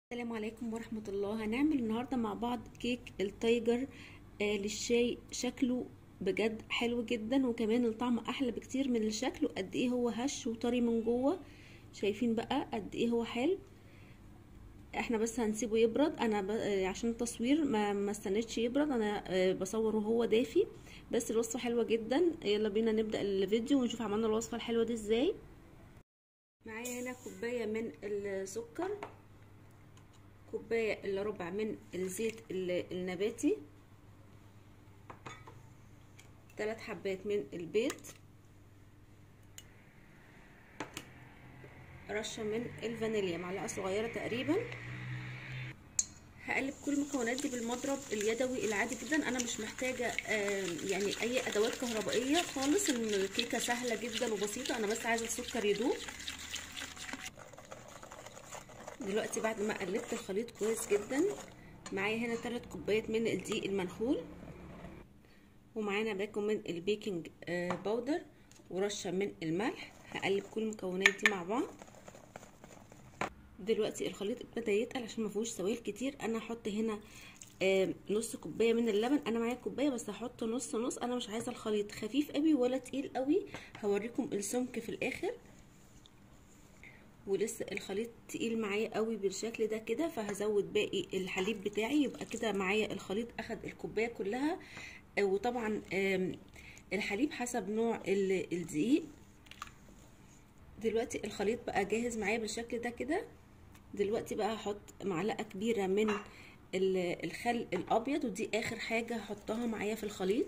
السلام عليكم ورحمة الله هنعمل النهاردة مع بعض كيك التايجر آه للشاي شكله بجد حلو جدا وكمان الطعم احلى بكتير من الشكل وقد ايه هو هش وطري من جوه شايفين بقى قد ايه هو حلو احنا بس هنسيبه يبرد انا ب... آه عشان التصوير ما ما استنيتش يبرد انا آه بصوره وهو دافي بس الوصفة حلوة جدا يلا بينا نبدأ الفيديو ونشوف عملنا الوصفة الحلوة دي ازاي معايا هنا كوباية من السكر كوباية الا ربع من الزيت النباتي ثلاث حبات من البيض رشة من الفانيليا معلقة صغيرة تقريبا هقلب كل المكونات دي بالمضرب اليدوي العادي جدا انا مش محتاجة آه يعني اي ادوات كهربائية خالص الكيكة سهلة جدا وبسيطة انا بس عايزة السكر يدوب دلوقتي بعد ما قلبت الخليط كويس جدا معايا هنا 3 كوبايات من الدقيق المنخول ومعانا باكو من البيكنج باودر ورشه من الملح هقلب كل المكونات دي مع بعض دلوقتي الخليط ابتدى يتقل عشان ما فيهوش سوائل كتير انا هحط هنا نص كوبايه من اللبن انا معايا كوبايه بس هحط نص نص انا مش عايزه الخليط خفيف قوي ولا تقيل قوي هوريكم السمك في الاخر ولسه الخليط تقيل معايا قوي بالشكل ده كده فهزود باقي الحليب بتاعي يبقى كده معايا الخليط اخد الكوبايه كلها وطبعا الحليب حسب نوع الدقيق دلوقتي الخليط بقى جاهز معايا بالشكل ده كده دلوقتي بقى هحط معلقه كبيره من الخل الابيض ودي اخر حاجه هحطها معايا في الخليط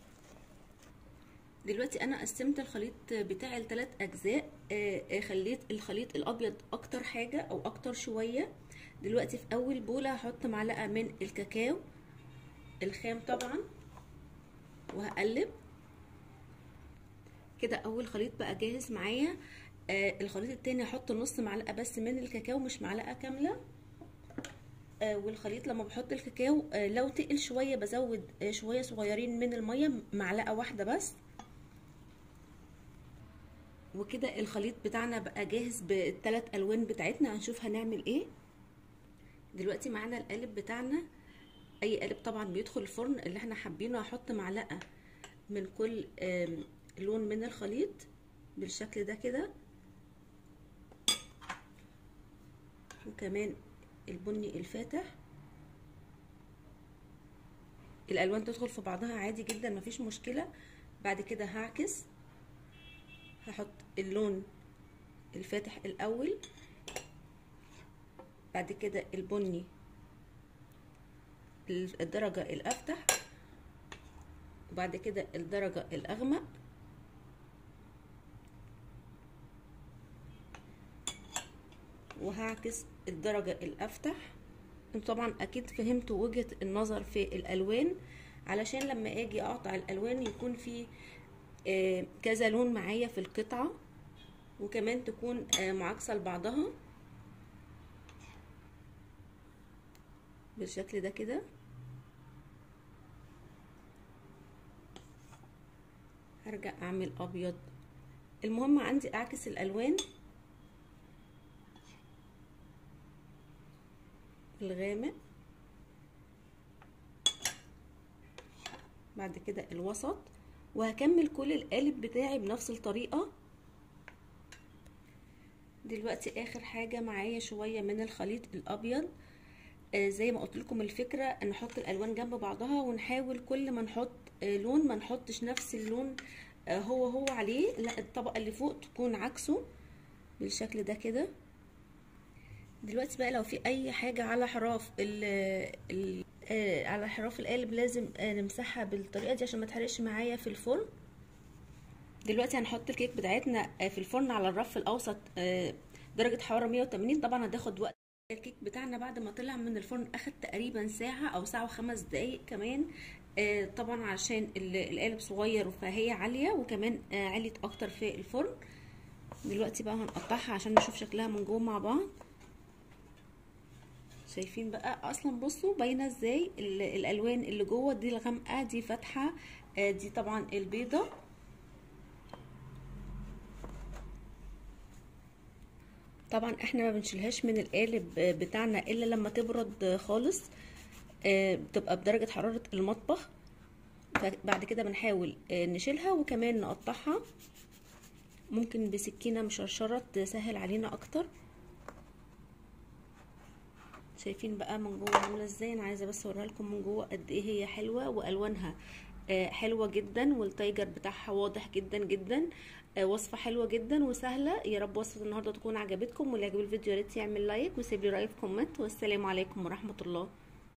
دلوقتي انا قسمت الخليط بتاعي لثلاث اجزاء آه خليت الخليط الابيض اكتر حاجه او اكتر شويه دلوقتي في اول بوله هحط معلقه من الكاكاو الخام طبعا وهقلب كده اول خليط بقى جاهز معايا آه الخليط التاني هحط نص معلقه بس من الكاكاو مش معلقه كامله آه والخليط لما بحط الكاكاو آه لو تقل شويه بزود آه شويه صغيرين من الميه معلقه واحده بس وكده الخليط بتاعنا بقى جاهز بالثلاث الوان بتاعتنا هنشوف هنعمل ايه دلوقتي معانا القالب بتاعنا اي قالب طبعا بيدخل الفرن اللي احنا حابينه هحط معلقه من كل لون من الخليط بالشكل ده كده وكمان البني الفاتح الالوان تدخل في بعضها عادي جدا مفيش مشكله بعد كده هعكس هحط اللون الفاتح الاول بعد كده البني الدرجة الافتح وبعد كده الدرجة الاغمق وهعكس الدرجة الافتح انتوا طبعا اكيد فهمتوا وجهة النظر في الالوان علشان لما اجي اقطع الالوان يكون في آه كذا لون معايا في القطعة وكمان تكون آه معاكسة لبعضها بالشكل ده كده هرجع اعمل ابيض المهم عندي اعكس الالوان الغامق بعد كده الوسط وهكمل كل القالب بتاعي بنفس الطريقة دلوقتي اخر حاجة معايا شوية من الخليط الابيض آه زي ما قلت لكم الفكرة نحط الالوان جنب بعضها ونحاول كل ما نحط آه لون ما نحطش نفس اللون آه هو هو عليه لا الطبقة اللي فوق تكون عكسه بالشكل ده كده دلوقتي بقى لو في اي حاجة على حراف ال ال آه على حراف القالب لازم آه نمسحها بالطريقه دي عشان ما تحرقش معايا في الفرن دلوقتي هنحط الكيك بتاعتنا آه في الفرن على الرف الاوسط آه درجه حراره 180 طبعا هتاخد وقت الكيك بتاعنا بعد ما طلع من الفرن اخد تقريبا ساعه او ساعه وخمس دقايق كمان آه طبعا عشان القالب صغير فهي عاليه وكمان آه عليت اكتر في الفرن دلوقتي بقى هنقطعها عشان نشوف شكلها من جوه مع بعض شايفين بقى اصلا بصوا باينه ازاي الالوان اللي جوه دي الغامقه دي فاتحه دي طبعا البيضه طبعا احنا ما بنشيلهاش من القالب بتاعنا الا لما تبرد خالص بتبقى بدرجة حرارة المطبخ بعد كده بنحاول نشيلها وكمان نقطعها ممكن بسكينة مشرشرة تسهل علينا اكتر شايفين بقى من جوه عامله ازاي انا عايزه بس اوريها لكم من جوه قد ايه هي حلوه والوانها حلوه جدا والتايجر بتاعها واضح جدا جدا وصفه حلوه جدا وسهله يا رب وصفه النهارده تكون عجبتكم واللي عجب الفيديو يا ريت يعمل لايك ويسيب لي رايه في كومنت والسلام عليكم ورحمه الله